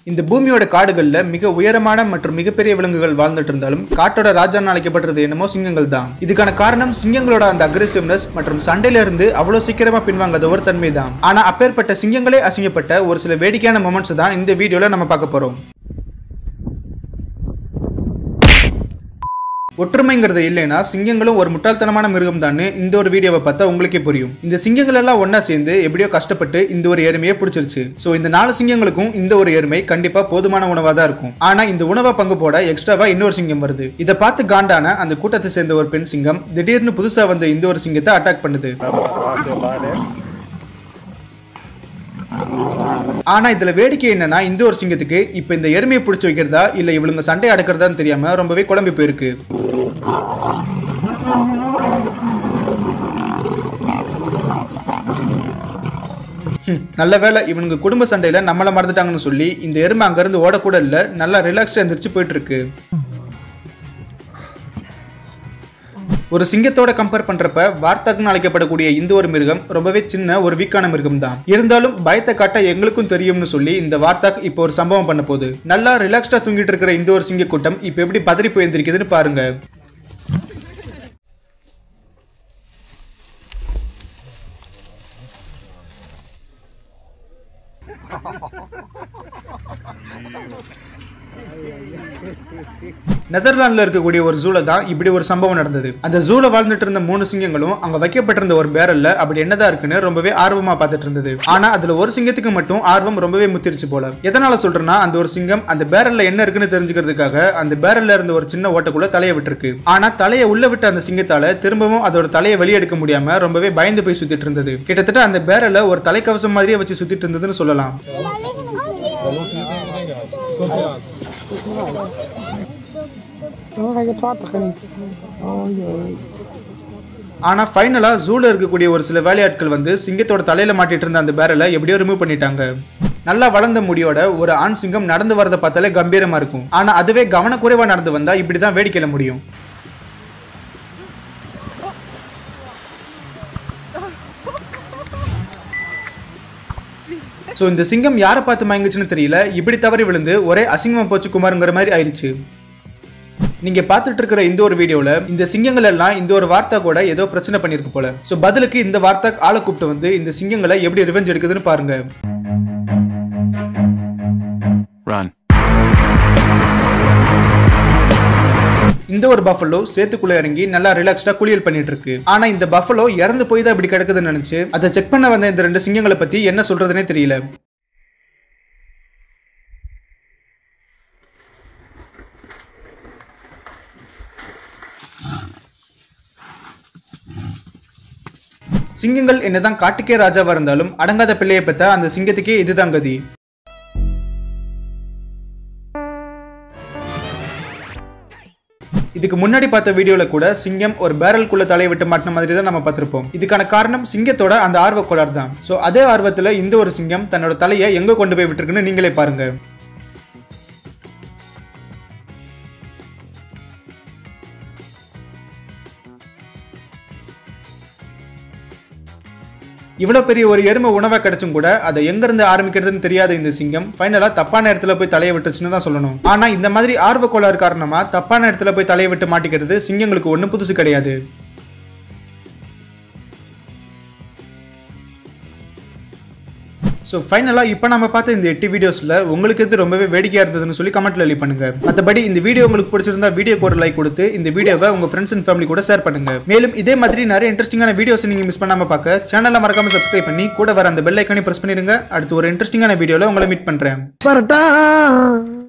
இந்த பூமியோட காடுகள்ல மிக உயரமான மற்றும் மிகப்பெரிய விலங்குகள் வாழ்ந்துட்டு இருந்தாலும் காட்டோட ராஜான்னு அழைக்கப்படுறது என்னமோ சிங்கங்கள் தான் இதுக்கான காரணம் சிங்கங்களோட அந்த அக்ரெசிவ்னஸ் மற்றும் சண்டையில இருந்து அவ்வளவு சீக்கிரமா பின்வாங்காத ஒரு தன்மை தான் ஆனா அப்பேற்பட்ட சிங்கங்களே அசிங்கப்பட்ட ஒரு சில வேடிக்கையான மொமெண்ட்ஸ் தான் இந்த வீடியோல நம்ம பார்க்க போறோம் ஒற்றுமைங்கிறது இல்லைன்னா சிங்கங்களும் ஒரு முட்டாள்தனமான மிருகம் தான் இந்த ஒரு வீடியோவை பார்த்தா உங்களுக்கே புரியும் இந்த சிங்கங்கள் எல்லாம் ஒண்ணா சேர்ந்து எப்படியோ கஷ்டப்பட்டு இந்த ஒரு எருமையை பிடிச்சிருச்சு ஸோ இந்த நாலு சிங்கங்களுக்கும் இந்த ஒரு எருமை கண்டிப்பா போதுமான உணவா தான் இருக்கும் ஆனா இந்த உணவை பங்கு போட எக்ஸ்ட்ராவா இன்னொரு சிங்கம் வருது இதை பார்த்து காண்டான அந்த கூட்டத்தை சேர்ந்த ஒரு பெண் சிங்கம் திடீர்னு புதுசா வந்த இந்த ஒரு சிங்கத்தை அட்டாக் பண்ணுது ஆனா இதுல வேடிக்கை என்னன்னா இந்த ஒரு சிங்கத்துக்கு இப்ப இந்த எருமையை பிடிச்சி வைக்கிறதா இல்ல இவளுங்க சண்டை அடக்கிறதான்னு தெரியாம ரொம்பவே குழம்பி போயிருக்கு ஹம், நல்ல வேளை இவனுங்க குடும்ப சண்டையில நம்மள மறந்துட்டாங்கன்னு சொல்லி இந்த எருமை அங்கிருந்து ஓடக்கூட இல்ல நல்லா ரிலாக்ஸ்டா எந்திரிச்சு போயிட்டு இருக்கு ஒரு சிங்கத்தோட கம்பேர் பண்றப்ப வார்த்தாக்குன்னு அழைக்கப்படக்கூடிய இந்த ஒரு மிருகம் ரொம்பவே சின்ன ஒரு வீக்கான மிருகம் தான் இருந்தாலும் பயத்தை காட்ட எங்களுக்கும் தெரியும்னு சொல்லி இந்த வார்த்தாக் இப்போ ஒரு சம்பவம் பண்ண போகுது நல்லா ரிலாக்ஸ்டா தூங்கிட்டு இருக்கிற இந்த ஒரு சிங்க கூட்டம் இப்போ எப்படி பதறி போயிருந்திருக்குதுன்னு பாருங்க நெதர்லாந்துல இருக்கக்கூடிய ஒரு ஜூல தான் இப்படி ஒரு சம்பவம் நடந்தது அந்த ஜூல வாழ்ந்துட்டு இருந்த மூணு சிங்கங்களும் அங்க வைக்கப்பட்டிருந்த ஒரு பேரல்ல அப்படி என்னதான் இருக்குன்னு ரொம்பவே ஆர்வமா பார்த்துட்டு இருந்தது ஆனா அதுல ஒரு சிங்கத்துக்கு மட்டும் ஆர்வம் ரொம்பவே முத்திருச்சு போல எதனால சொல்றேன்னா அந்த ஒரு சிங்கம் அந்த பேரல்ல என்ன இருக்குன்னு தெரிஞ்சுக்கிறதுக்காக அந்த பேரல்ல இருந்த ஒரு சின்ன ஓட்டக்குள்ள தலையை விட்டுருக்கு ஆனா தலையை உள்ள விட்ட அந்த சிங்கத்தால திரும்பவும் அதோட தலையை வெளியெடுக்க முடியாம ரொம்பவே பயந்து போய் சுத்திட்டு இருந்தது கிட்டத்தட்ட அந்த பேரல்ல ஒரு தலைக்கவசம் மாதிரியே வச்சு சுத்திட்டு இருந்ததுன்னு சொல்லலாம் Oh, hij gaat water gaan. Oh jee. ஆனா ஃபைனலா ஜூல இருக்கக்கூடிய ஒரு சில வேலையாட்கள் வந்து சிங்கத்தோட தலையில மாட்டிட்டு இருந்த அந்த பேரலை எப்படியோ ரிமூவ் பண்ணிட்டாங்க நல்லா வளர்ந்த முடியோட ஒரு ஆண் சிங்கம் நடந்து வரதை பார்த்தாலே கம்பீரமா இருக்கும் ஆனா அதுவே கவனக்குறைவா நடந்து வந்தா இப்படிதான் வேடிக்கையில முடியும் ஸோ இந்த சிங்கம் யாரை பார்த்து மயங்குச்சுன்னு தெரியல இப்படி தவறி விழுந்து ஒரே அசிங்கமா போச்சு குமாருங்கிற மாதிரி ஆயிடுச்சு நீங்க பார்த்துட்டு இருக்கிற இந்த ஒரு வீடியோல இந்த சிங்கங்கள் எல்லாம் இந்த ஒரு வார்த்தை கூட ஏதோ பிரச்சனை பண்ணிருக்கு போல சோ பதிலுக்கு இந்த வார்த்தை ஆளை கூப்பிட்டு வந்து இந்த சிங்கங்களை எப்படி ரிவெஞ்ச் எடுக்குதுன்னு பாருங்க Run. இந்த ஒரு பஃபலோ சேத்துக்குள்ள இறங்கி நல்லா ரிலாக்ஸ்டா குளியல் பண்ணிட்டு இருக்கு ஆனா இந்த பஃபலோ இறந்து போய் தான் இப்படி கிடக்குதுன்னு நினைச்சு அதை செக் பண்ண வந்த இந்த ரெண்டு சிங்கங்களை பத்தி என்ன சொல்றதுனே தெரியல சிங்கங்கள் என்னதான் காட்டுக்கே ராஜாவா இருந்தாலும் அடங்காத பிள்ளையை பெத்த அந்த சிங்கத்துக்கே இதுதான் கதி இதுக்கு முன்னாடி பார்த்த வீடியோல கூட சிங்கம் ஒரு பேரல்குள்ள தலையை விட்டு மாட்டின மாதிரி தான் நம்ம பார்த்திருப்போம் இதுக்கான காரணம் சிங்கத்தோட அந்த ஆர்வ கோளாறு தான் ஸோ அதே ஆர்வத்துல இந்த ஒரு சிங்கம் தன்னோட தலையை எங்க கொண்டு போய் விட்டுருக்குன்னு நீங்களே பாருங்க இவ்வளவு பெரிய ஒரு எருமை உணவை கிடைச்சும் கூட அதை எங்க இருந்து ஆரம்பிக்கிறதுன்னு தெரியாத இந்த சிங்கம் ஃபைனலா தப்பான இடத்துல போய் தலையை விட்டுச்சுன்னு தான் சொல்லணும் ஆனா இந்த மாதிரி ஆர்வ கோளாறு காரணமா தப்பான இடத்துல போய் தலையை விட்டு மாட்டிக்கிறது சிங்கங்களுக்கு ஒன்றும் புதுசு கிடையாது ஸோ ஃபைனலாக இப்போ நம்ம பார்த்த இந்த எட்டு வீடியோஸில் உங்களுக்கு எது ரொம்பவே வேடிக்கையாக இருந்ததுன்னு சொல்லி கமெண்ட்ல லீவ் பண்ணுங்க மற்றபடி இந்த வீடியோ உங்களுக்கு பிடிச்சிருந்தா வீடியோக்கு ஒரு லைக் கொடுத்து இந்த வீடியோவை உங்க ஃப்ரெண்ட்ஸ் அண்ட் ஃபேமிலி கூட ஷேர் பண்ணுங்க மேலும் இதே மாதிரி நிறைய இன்ட்ரெஸ்டிங்கான வீடியோஸ் நீங்க மிஸ் பண்ணாம பார்க்க சேனலை மறக்காம சப்ஸ்கிரைப் பண்ணி கூட வர அந்த பெல் ஐக்கானே பிரஸ் பண்ணிடுங்க அடுத்து ஒரு இன்ட்ரெஸ்டிங்கான வீடியோவில் உங்களை மீட் பண்றேன் Pardon.